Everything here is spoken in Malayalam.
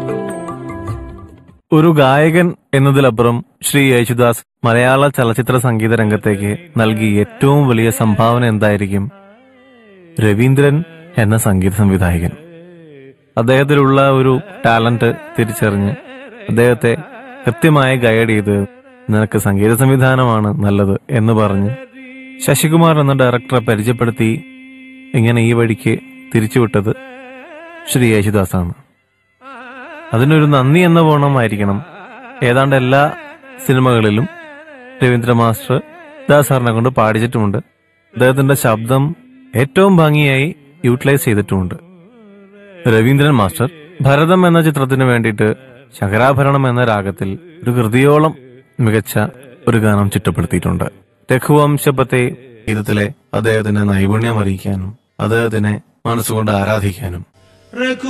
ഒരു ഗായകൻ എന്നതിലപ്പുറം ശ്രീ യേശുദാസ് മലയാള ചലച്ചിത്ര സംഗീത രംഗത്തേക്ക് നൽകിയ ഏറ്റവും വലിയ സംഭാവന എന്തായിരിക്കും രവീന്ദ്രൻ എന്ന സംഗീത സംവിധായകൻ അദ്ദേഹത്തിലുള്ള ഒരു ടാലന്റ് തിരിച്ചറിഞ്ഞ് അദ്ദേഹത്തെ കൃത്യമായി ഗൈഡ് ചെയ്ത് നിനക്ക് സംഗീത സംവിധാനമാണ് നല്ലത് എന്ന് പറഞ്ഞ് ശശികുമാർ എന്ന ഡയറക്ടറെ പരിചയപ്പെടുത്തി ഇങ്ങനെ ഈ വഴിക്ക് തിരിച്ചുവിട്ടത് ശ്രീ യേശുദാസാണ് അതിനൊരു നന്ദി എന്ന പോണമായിരിക്കണം ഏതാണ്ട് എല്ലാ സിനിമകളിലും രവീന്ദ്ര മാസ്റ്റർ ദാസാറിനെ കൊണ്ട് പാടിച്ചിട്ടുമുണ്ട് അദ്ദേഹത്തിന്റെ ശബ്ദം ഏറ്റവും ഭംഗിയായി യൂട്ടിലൈസ് ചെയ്തിട്ടുമുണ്ട് രവീന്ദ്രൻ മാസ്റ്റർ ഭരതം എന്ന ചിത്രത്തിന് വേണ്ടിയിട്ട് ശങ്കരാഭരണം എന്ന രാഗത്തിൽ ഒരു കൃതിയോളം മികച്ച ഒരു ഗാനം ചിട്ടപ്പെടുത്തിയിട്ടുണ്ട് രഘുവംശപത്തെ ഗീതത്തിലെ അദ്ദേഹത്തിന്റെ നൈപുണ്യം അറിയിക്കാനും അദ്ദേഹത്തിനെ മനസ്സുകൊണ്ട് ആരാധിക്കാനും